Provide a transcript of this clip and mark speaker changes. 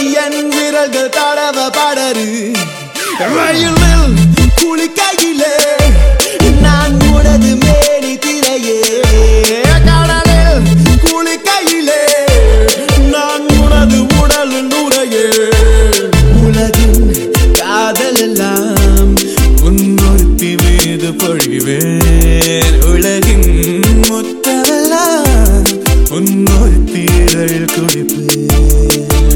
Speaker 1: என் விரல்கள் தடவ படரு ரயிலில் குளிக்கையிலே நான் உனது மேனி திரையே கடலில் குளிக்கையிலே நான் உனது உடல் நுரையே உலகின் காதல் எல்லாம் உன்னொருத்தி மீது பொழிவேன்